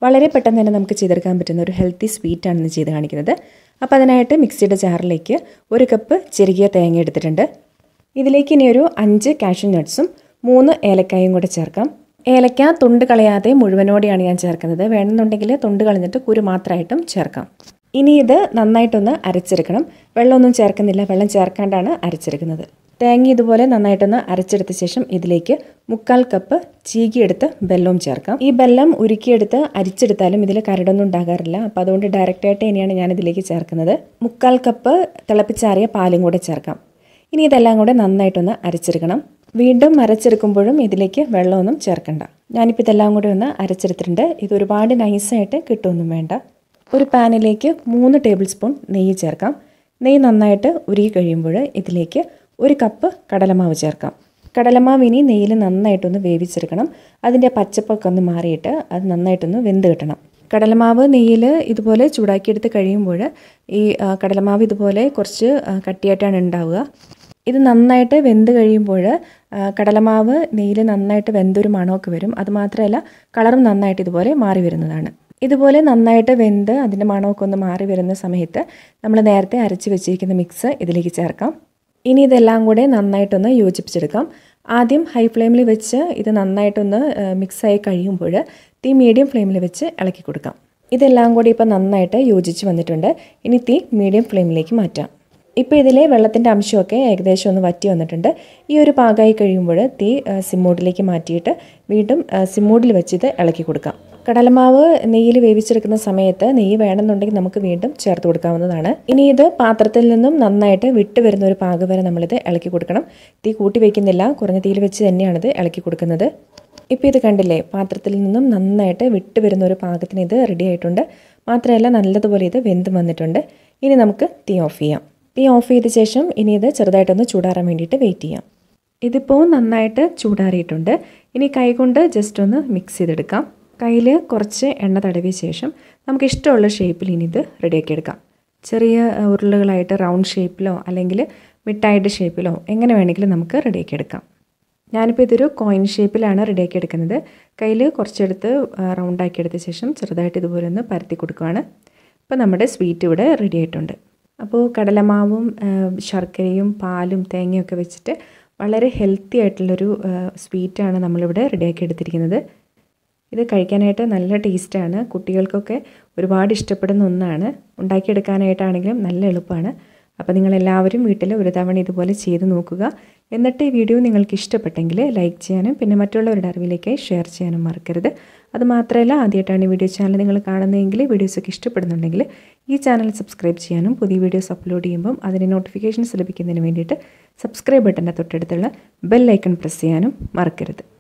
വളരെ പെട്ടെന്ന് തന്നെ നമുക്ക് ചെയ്തെടുക്കാൻ പറ്റുന്ന ഒരു ഹെൽത്തി സ്വീറ്റാണ് ഇന്ന് ചെയ്ത് കാണിക്കുന്നത് അപ്പോൾ അതിനായിട്ട് മിക്സിയുടെ ജാറിലേക്ക് ഒരു കപ്പ് ചെറുകിയ തേങ്ങ എടുത്തിട്ടുണ്ട് ഇതിലേക്ക് ഇനി ഒരു അഞ്ച് കാഷ്യൂ നട്ട്സും മൂന്ന് ഏലക്കായും കൂടെ ചേർക്കാം ഏലക്ക തൊണ്ട് കളയാതെ മുഴുവനോടെയാണ് ഞാൻ ചേർക്കുന്നത് വേണമെന്നുണ്ടെങ്കിൽ തൊണ്ട് കളഞ്ഞിട്ട് കുരു മാത്രമായിട്ടും ചേർക്കാം ഇനി ഇത് നന്നായിട്ടൊന്ന് അരച്ചെടുക്കണം വെള്ളമൊന്നും ചേർക്കുന്നില്ല വെള്ളം ചേർക്കാണ്ടാണ് അരച്ചെടുക്കുന്നത് തേങ്ങ ഇതുപോലെ നന്നായിട്ടൊന്ന് അരച്ചെടുത്ത ശേഷം ഇതിലേക്ക് മുക്കാൽ കപ്പ് ചീകിയെടുത്ത് ബെല്ലവും ചേർക്കാം ഈ ബെല്ലം ഉരുക്കിയെടുത്ത് അരിച്ചെടുത്താലും ഇതിൽ കരടൊന്നും ഉണ്ടാകാറില്ല അപ്പോൾ അതുകൊണ്ട് ഡയറക്റ്റായിട്ട് തന്നെയാണ് ഞാൻ ഇതിലേക്ക് ചേർക്കുന്നത് മുക്കാൽ കപ്പ് തിളപ്പിച്ചാറിയ പാലും കൂടെ ചേർക്കാം ഇനി ഇതെല്ലാം കൂടെ നന്നായിട്ടൊന്ന് അരച്ചെടുക്കണം വീണ്ടും അരച്ചെടുക്കുമ്പോഴും ഇതിലേക്ക് വെള്ളമൊന്നും ചേർക്കണ്ട ഞാനിപ്പോൾ ഇതെല്ലാം കൂടെ ഒന്ന് അരച്ചെടുത്തിട്ടുണ്ട് ഇത് ഒരുപാട് നൈസായിട്ട് കിട്ടുമൊന്നും വേണ്ട ഒരു പാനിലേക്ക് മൂന്ന് ടേബിൾ സ്പൂൺ നെയ്യ് ചേർക്കാം നെയ്യ് നന്നായിട്ട് ഉരുകി കഴിയുമ്പോൾ ഇതിലേക്ക് ഒരു കപ്പ് കടലമാവ് ചേർക്കാം കടലമാവ് ഇനി നെയ്യിൽ നന്നായിട്ടൊന്ന് വേവിച്ചെടുക്കണം അതിൻ്റെ പച്ചപ്പൊക്കെ ഒന്ന് മാറിയിട്ട് അത് നന്നായിട്ടൊന്ന് വെന്ത് കിട്ടണം കടലമാവ് നെയ്യിൽ ഇതുപോലെ ചൂടാക്കിയെടുത്ത് കഴിയുമ്പോൾ ഈ കടലമാവ് ഇതുപോലെ കുറച്ച് കട്ടിയായിട്ടാണ് ഉണ്ടാവുക ഇത് നന്നായിട്ട് വെന്ത് കഴിയുമ്പോൾ കടലമാവ് നെയ്യിൽ നന്നായിട്ട് വെന്തൊരു മണമൊക്കെ വരും അതുമാത്രമല്ല കളറും നന്നായിട്ട് ഇതുപോലെ മാറി വരുന്നതാണ് ഇതുപോലെ നന്നായിട്ട് വെന്ത് അതിൻ്റെ മണമൊക്കെ ഒന്ന് മാറി വരുന്ന സമയത്ത് നമ്മൾ നേരത്തെ അരച്ച് വെച്ചിരിക്കുന്ന മിക്സ് ഇതിലേക്ക് ചേർക്കാം ഇനി ഇതെല്ലാം കൂടെ നന്നായിട്ടൊന്ന് യോജിപ്പിച്ചെടുക്കാം ആദ്യം ഹൈ ഫ്ലെയിമിൽ വെച്ച് ഇത് നന്നായിട്ടൊന്ന് മിക്സായി കഴിയുമ്പോൾ തീ മീഡിയം ഫ്ലെയിമിൽ വെച്ച് ഇളക്കി കൊടുക്കാം ഇതെല്ലാം കൂടി ഇപ്പോൾ നന്നായിട്ട് യോജിച്ച് വന്നിട്ടുണ്ട് ഇനി തീ മീഡിയം ഫ്ലെയിമിലേക്ക് മാറ്റാം ഇപ്പോൾ ഇതിലെ വെള്ളത്തിൻ്റെ അംശമൊക്കെ ഏകദേശം ഒന്ന് വറ്റി വന്നിട്ടുണ്ട് ഈ ഒരു പാകമായി കഴിയുമ്പോൾ തീ സിമ്മോഡിലേക്ക് മാറ്റിയിട്ട് വീണ്ടും സിമ്മോഡിൽ വെച്ച് ഇത് ഇളക്കി കൊടുക്കാം കടലമാവ് നെയ്യിൽ വേവിച്ചെടുക്കുന്ന സമയത്ത് നെയ്യ് വേണമെന്നുണ്ടെങ്കിൽ നമുക്ക് വീണ്ടും ചേർത്ത് കൊടുക്കാവുന്നതാണ് ഇനി ഇത് പാത്രത്തിൽ നിന്നും നന്നായിട്ട് വിട്ട് വരുന്ന ഒരു പാകം വരെ നമ്മളിത് ഇളക്കി കൊടുക്കണം തീ കൂട്ടി വയ്ക്കുന്നില്ല കുറഞ്ഞ തീയിൽ വെച്ച് തന്നെയാണിത് ഇളക്കി കൊടുക്കുന്നത് ഇപ്പോൾ ഇത് കണ്ടില്ലേ പാത്രത്തിൽ നിന്നും നന്നായിട്ട് വിട്ട് വരുന്ന ഒരു പാകത്തിന് ഇത് റെഡി ആയിട്ടുണ്ട് മാത്രമല്ല നല്ലതുപോലെ ഇത് വെന്ത് വന്നിട്ടുണ്ട് ഇനി നമുക്ക് തീ ഓഫ് ചെയ്യാം തീ ഓഫ് ചെയ്ത ശേഷം ഇനി ഇത് ചെറുതായിട്ടൊന്ന് ചൂടാറാൻ വേണ്ടിയിട്ട് വെയിറ്റ് ചെയ്യാം ഇതിപ്പോൾ നന്നായിട്ട് ചൂടാറിയിട്ടുണ്ട് ഇനി കൈകൊണ്ട് ജസ്റ്റ് ഒന്ന് മിക്സ് ചെയ്തെടുക്കാം കയ്യിൽ കുറച്ച് എണ്ണ തടവിയ ശേഷം നമുക്ക് ഇഷ്ടമുള്ള ഷേപ്പിൽ ഇനി ഇത് റെഡിയാക്കി എടുക്കാം ചെറിയ ഉരുളകളായിട്ട് റൗണ്ട് ഷേപ്പിലോ അല്ലെങ്കിൽ മിഠായിയുടെ ഷേപ്പിലോ എങ്ങനെ വേണമെങ്കിലും നമുക്ക് റെഡിയാക്കി എടുക്കാം ഞാനിപ്പോൾ ഇതൊരു കോയിൻ ഷേപ്പിലാണ് റെഡിയാക്കി എടുക്കുന്നത് കയ്യിൽ കുറച്ചെടുത്ത് റൗണ്ടാക്കി എടുത്ത ശേഷം ചെറുതായിട്ട് ഇതുപോലെ ഒന്ന് പരത്തി കൊടുക്കുകയാണ് അപ്പോൾ നമ്മുടെ സ്വീറ്റ് ഇവിടെ റെഡി ആയിട്ടുണ്ട് അപ്പോൾ കടലമാവും ശർക്കരയും പാലും തേങ്ങയൊക്കെ വെച്ചിട്ട് വളരെ ഹെൽത്തി ആയിട്ടുള്ളൊരു സ്വീറ്റാണ് നമ്മളിവിടെ റെഡിയാക്കി എടുത്തിരിക്കുന്നത് ഇത് കഴിക്കാനായിട്ട് നല്ല ടേസ്റ്റാണ് കുട്ടികൾക്കൊക്കെ ഒരുപാട് ഇഷ്ടപ്പെടുന്ന ഒന്നാണ് ഉണ്ടാക്കിയെടുക്കാനായിട്ടാണെങ്കിലും നല്ല എളുപ്പമാണ് അപ്പോൾ നിങ്ങളെല്ലാവരും വീട്ടിൽ ഒരു തവണ ഇതുപോലെ ചെയ്ത് നോക്കുക എന്നിട്ട് ഈ വീഡിയോ നിങ്ങൾക്ക് ഇഷ്ടപ്പെട്ടെങ്കിൽ ലൈക്ക് ചെയ്യാനും പിന്നെ മറ്റുള്ളവരുടെ അറിവിലേക്കായി ഷെയർ ചെയ്യാനും മറക്കരുത് അതുമാത്രമല്ല ആദ്യമായിട്ടാണ് ഈ വീഡിയോ ചാനൽ നിങ്ങൾ കാണുന്നതെങ്കിൽ വീഡിയോസൊക്കെ ഇഷ്ടപ്പെടുന്നുണ്ടെങ്കിൽ ഈ ചാനൽ സബ്സ്ക്രൈബ് ചെയ്യാനും പുതിയ വീഡിയോസ് അപ്ലോഡ് ചെയ്യുമ്പം അതിന് നോട്ടിഫിക്കേഷൻസ് ലഭിക്കുന്നതിന് വേണ്ടിയിട്ട് സബ്സ്ക്രൈബ് ബട്ടൻ്റെ തൊട്ടടുത്തുള്ള ബെൽ ഐക്കൺ പ്രസ് ചെയ്യാനും മറക്കരുത്